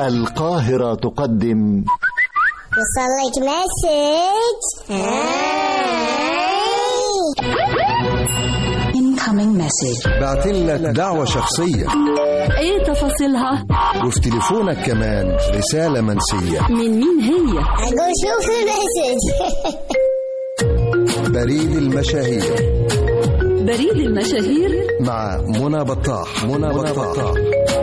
القاهرة تقدم وصلك مسج incoming message بعتلك دعوة شخصية ايه تفاصيلها وفي تليفونك كمان رسالة منسية من مين هي أقول شوف المسج بريد المشاهير بريد المشاهير مع منى بطاح منى بطاح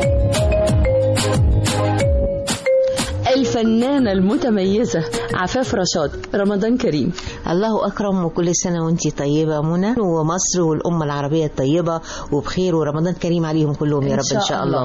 الفنانة المتميزة عفاف رشاد رمضان كريم الله أكرم وكل سنة وانتي طيبة يا منى ومصر والأمة العربية الطيبة وبخير ورمضان كريم عليهم كلهم يا رب إن شاء الله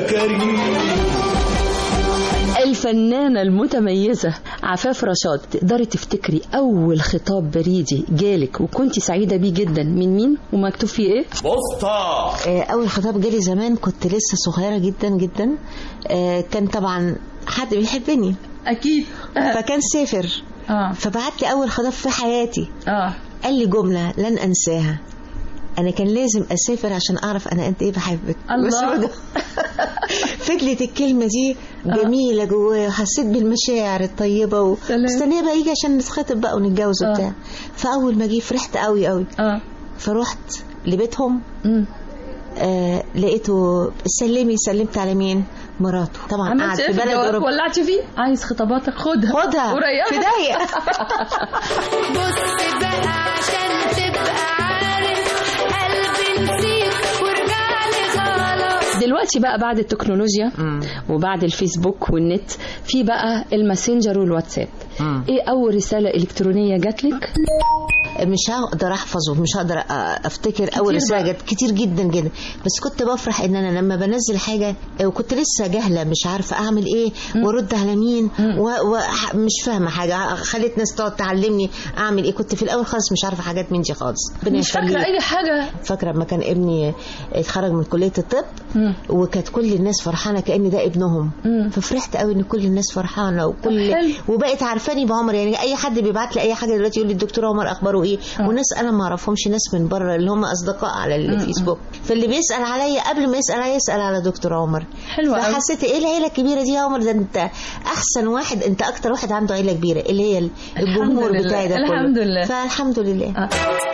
الفنانة المتميزة عفاف رشاد تقدري تفتكري أول خطاب بريدي جالك وكنتي سعيدة بيه جدا من مين ومكتوب فيه إيه؟ آه، أول خطاب جالي زمان كنت لسه صغيرة جدا جدا آه، كان طبعا حد بيحبني أكيد فكان سافر آه فبعت لي أول خطاب في حياتي آه قال لي جملة لن أنساها أنا كان لازم أسافر عشان أعرف أنا قد إيه بحبك الله. بس بجد- فضلت الكلمة دي جميلة جوايا وحسيت بالمشاعر الطيبة و- سلام. مستنية بقى يجي عشان نتخطب بقى ونتجوز آه. وبتاع فأول ما جه فرحت قوي قوي آه فروحت لبيتهم مم. آه لقيته سلمي سلمت على مين مراته طبعا قاعد عملت في إيه في بلد الجواب أوروبا ولعتي فيه عايز خطاباتك خدها خدها وريحها. في دقيقة بص بقى عشان تبقى عارف قلبي نسيت وارجع لي خلاص دلوقتي بقى بعد التكنولوجيا وبعد الفيسبوك والنت في بقى الماسنجر والواتساب مم. ايه اول رسالة الكترونية جات لك مش هقدر احفظه مش هقدر أ- افتكر اول رساله بقى. جت كتير جدا جدا بس كنت بفرح ان انا لما بنزل حاجه وكنت لسه جاهله مش عارفه اعمل ايه وارد على مين ومش فاهمه حاجه خليت ناس تقعد تعلمني اعمل ايه كنت في الاول خالص مش عارفه حاجات من دي خالص ربنا مش فاكرة يخليك. اي حاجة فاكره لما كان ابني اتخرج من كليه الطب مم. وكانت كل الناس فرحانه كان ده ابنهم مم. ففرحت قوي ان كل الناس فرحانه وكل حلو. وبقت عارفاني بعمر يعني اي حد بيبعت لي اي حاجه دلوقتي يقول لي الدكتور عمر اخباره ايه آه. وناس انا ما اعرفهمش ناس من بره اللي هم اصدقاء على الفيسبوك فاللي بيسال عليا قبل ما يسال عليا يسال على دكتور عمر حلو قوي. فحسيت ايه العيله الكبيره دي يا عمر ده انت احسن واحد انت اكتر واحد عنده عيله كبيره اللي هي الجمهور لله. بتاعي ده كله الحمد لله. فالحمد لله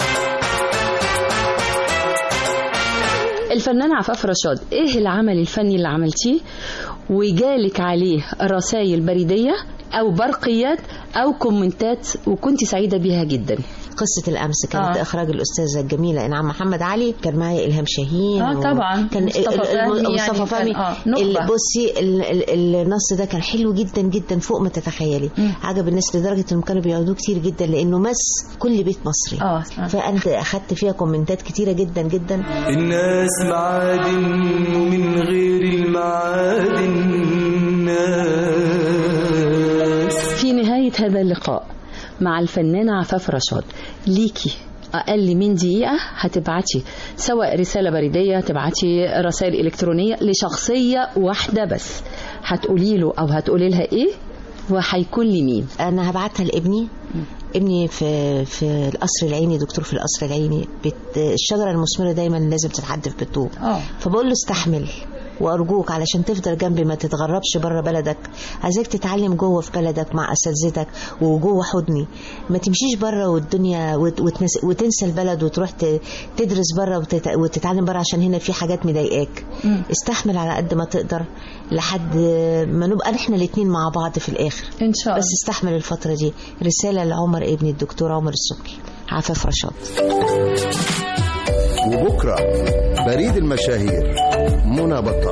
الفنان عفاف رشاد ايه العمل الفني اللي عملتيه وجالك عليه رسائل بريدية او برقيات او كومنتات وكنت سعيدة بيها جدا قصة الأمس كانت آه. آه. إخراج الأستاذة الجميلة إنعام محمد علي كان معايا إلهام شاهين آه، طبعا. كان مصطفى ال- ال- فهمي يعني مصطفى كان- فهمي آه، نخبة. ال- بصي ال- ال- النص ده كان حلو جدا جدا فوق ما تتخيلي مم. عجب الناس لدرجة إنهم كانوا بيعودوه كتير جدا لأنه مس كل بيت مصري آه، آه. فأنا أخدت فيها كومنتات كتيرة جدا جدا الناس معادن ومن غير المعادن ناس في نهاية هذا اللقاء مع الفنانة عفاف رشاد ليكي أقل من دقيقة هتبعتي سواء رسالة بريدية تبعتي رسائل إلكترونية لشخصية واحدة بس هتقولي له أو هتقولي لها إيه وهيكون لمين انا هبعتها لابني ابني في في القصر العيني دكتور في القصر العيني بت الشجره المثمره دايما لازم تتحدف بالطوب آه. فبقول له استحمل وارجوك علشان تفضل جنبي ما تتغربش بره بلدك عايزاك تتعلم جوه في بلدك مع اساتذتك وجوه حضني ما تمشيش بره والدنيا وت- وتنس- وتنسى البلد وتروح ت- تدرس بره وتت- وتتعلم بره عشان هنا في حاجات مضايقاك استحمل على قد ما تقدر لحد ما نبقى احنا الاتنين مع بعض في الاخر إن شاء بس استحمل الفترة دي رسالة لعمر ابني الدكتور عمر السبكي عفاف رشاد وبكرة بريد المشاهير منى بطاح